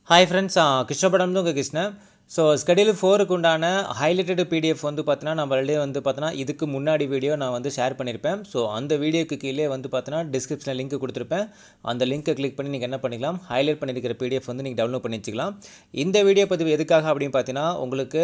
hi friends கிருஷ்ணபடம் உங்கள் Krishnan so schedule ஃபோருக்கு உண்டான ஹைலைட்டட் பிடிஎஃப் வந்து பார்த்தீங்கன்னா நம்ம ஆல்ரெடி வந்து பார்த்தோன்னா இதுக்கு முன்னாடி வீடியோ நான் வந்து ஷேர் பண்ணியிருப்பேன் ஸோ அந்த வீடியோக்கு கீழே வந்து பார்த்தோன்னா டிஸ்கிரிப்ஷனில் லிங்க் கொடுத்துருப்பேன் அந்த லிங்க்கை கிளிக் பண்ணி நீங்கள் என்ன பண்ணிக்கலாம் ஹைலைட் பண்ணியிருக்கிற பிடிஎஃப் வந்து நீங்கள் டவுன்லோட் பண்ணி வச்சுக்கலாம் இந்த வீடியோ பதிவு எதுக்காக அப்படின்னு பார்த்தீங்கன்னா உங்களுக்கு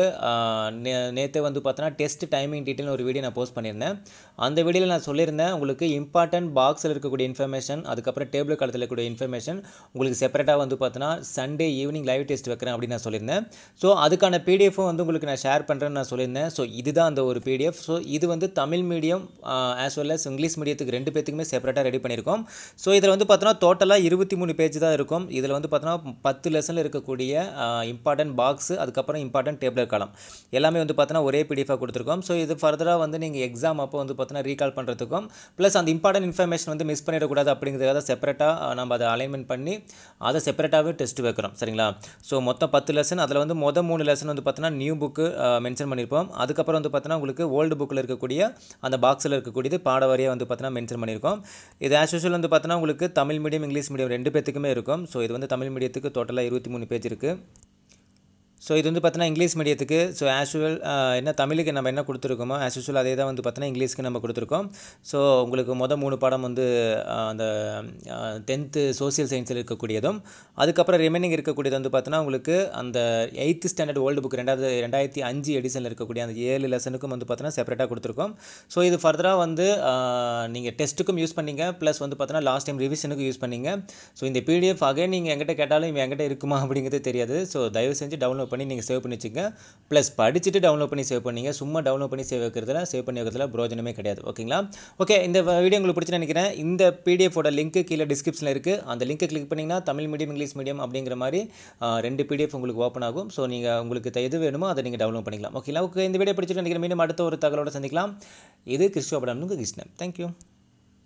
நேற்று வந்து பார்த்தோன்னா டெஸ்ட் டைமிங் டீட்டெயில் ஒரு வீடியோ நான் போஸ்ட் பண்ணியிருந்தேன் அந்த வீடியோவில் நான் சொல்லியிருந்தேன் உங்களுக்கு இம்பார்ட்டன்ட் பாக்ஸில் இருக்கக்கூடிய இன்ஃபர்மேஷன் அதுக்கப்புறம் டேபிள் காலத்தில் இருக்கக்கூடிய இன்ஃபர்மேஷன் உங்களுக்கு செப்பரேட்டாக வந்து பார்த்தோன்னா சண்டே ஈவினிங் லைவ் டெஸ்ட் வைக்கிறேன் அப்படின்னு நான் சொல்லியிருந்தேன் ஸோ அதுக்கான பிடிஎஃப்பும் வந்து உங்களுக்கு நான் ஷேர் பண்ணுறேன்னு நான் சொல்லியிருந்தேன் ஸோ இதுதான் அந்த ஒரு பிடிஎஃப் ஸோ இது வந்து Tamil medium as well as English மீடியத்துக்கு ரெண்டு பேத்துக்குமே செப்பரேட்டாக ரெடி பண்ணியிருக்கோம் ஸோ இதில் வந்து பார்த்தோன்னா டோட்டலாக இருபத்தி மூணு பேஜ் தான் இருக்கும் இதில் வந்து பார்த்தோன்னா பத்து லெசனில் இருக்கக்கூடிய இம்பார்ட்டன்ட் பாக்ஸ் அதுக்கப்புறம் இம்பார்ட்டன்ட் டேபிள் காலம் எல்லாமே வந்து பார்த்தோன்னா ஒரே பிடிஎஃபாக கொடுத்துருக்கோம் ஸோ இது ஃபர்தராக வந்து நீங்கள் எக்ஸாம் அப்போ வந்து பார்த்தோன்னா ரீகால் பண்ணுறதுக்கும் ப்ளஸ் அந்த இம்பார்ட்டன்ட் இன்ஃபர்மேஷன் வந்து மிஸ் பண்ணிடக்கூடாது அப்படிங்கிறதுக்காக செப்பரேட்டாக நம்ம அதை அலைன்மெண்ட் பண்ணி அதை செப்பரேட்டாகவே டெஸ்ட் வைக்கிறோம் சரிங்களா ஸோ மொத்தம் பத்து லெசன் அதில் வந்து மொதல் மூணு லெசன் வந்து பார்த்தோன்னா நியூ புக்கு மென்ஷன் பண்ணியிருப்போம் அதுக்கப்புறம் வந்து பார்த்தோன்னா உங்களுக்கு ஓல்டு புக்கில் இருக்கக்கூடிய அந்த பாக்ஸில் இருக்கக்கூடியது பாட வாரியாக வந்து பார்த்தோன்னா மென்ஷன் பண்ணியிருக்கோம் இது ஆஸ் யூஷுவல் வந்து பார்த்தோன்னா உங்களுக்கு தமிழ் மீடியம் இங்கிலீஷ் மீடியம் ரெண்டு பேத்துக்குமே இருக்கும் ஸோ இது வந்து தமிழ் மீடியத்துக்கு டோட்டலாக இருபத்தி மூணு பேஜ் இருக்குது ஸோ இது வந்து பார்த்தீங்கன்னா இங்கிலீஷ் மீடியத்துக்கு ஸோ ஆஷுவல் என்ன தமிழுக்கு நம்ம என்ன கொடுத்துருக்கோமோ ஆஸ் யூஷுவல் அதே தான் வந்து பார்த்தீங்கன்னா இங்கிலீஷ்க்கு நம்ம கொடுத்துருக்கோம் ஸோ உங்களுக்கு மொதல் மூணு பாடம் வந்து அந்த டென்த்து சோசியல் சயின்ஸில் இருக்கக்கூடியதும் அதுக்கப்புறம் ரிமைனிங் இருக்கக்கூடியது வந்து பார்த்தீங்கன்னா உங்களுக்கு அந்த எயித்து ஸ்டாண்டர்ட் ஓல்டு புக் ரெண்டாவது ரெண்டாயிரத்தி அஞ்சு எடிஷனில் இருக்கக்கூடிய அந்த ஏழு லெசனுக்கும் வந்து பார்த்தீங்கன்னா செப்பரேட்டாக கொடுத்துருக்கோம் ஸோ இது ஃபர்தராக வந்து நீங்கள் டெஸ்ட்டுக்கும் யூஸ் பண்ணிங்க ப்ளஸ் வந்து பார்த்தீங்கன்னா லாஸ்ட் டைம் ரிவிஷனுக்கும் யூஸ் பண்ணிங்க ஸோ இந்த பிடிஎஃப் அகைன் நீங்கள் எங்கிட்ட கேட்டாலும் இவன் எங்கிட்ட இருக்குமா அப்படிங்கிறது தெரியாது ஸோ தயவு செஞ்சு டவுன்லோட் பண்ணி நீங்கள் சேவ் பண்ணி வச்சுங்க ப்ளஸ் படிச்சுட்டு டவுன்லோட் பண்ணி சேவ் பண்ணிங்க சும்மா டவுன்லோட் பண்ணி சேவ் வைக்கிறதுல சேவ் பண்ணி வைக்கிறதுல பிரோஜனமே கிடையாது ஓகேங்களா ஓகே இந்த வீடியோ உங்களுக்கு பிடிச்சி நினைக்கிறேன் இந்த பிடிஎஃபோட லிங்க்கு கீழே டிஸ்கிரிப்ஷனில் இருக்குது அந்த லிங்க்கை கிளிக் பண்ணிங்கன்னா தமிழ் மீடியம் இங்கிலீஷ் மீடியம் அப்படிங்கிற மாதிரி ரெண்டு பிடிஎஃப் உங்களுக்கு ஓப்பன் ஆகும் ஸோ நீங்கள் உங்களுக்கு எது வேணுமோ அதை நீங்கள் டவுன்லோட் பண்ணிக்கலாம் ஓகேங்களா ஓகே இந்த வீடியோ பிடிச்சிட்டு நினைக்கிறேன் மீண்டும் அடுத்த ஒரு தகவலோட சந்திக்கலாம் இது கிறிஸ்துவ படம் கிருஷ்ணன் தேங்க்யூ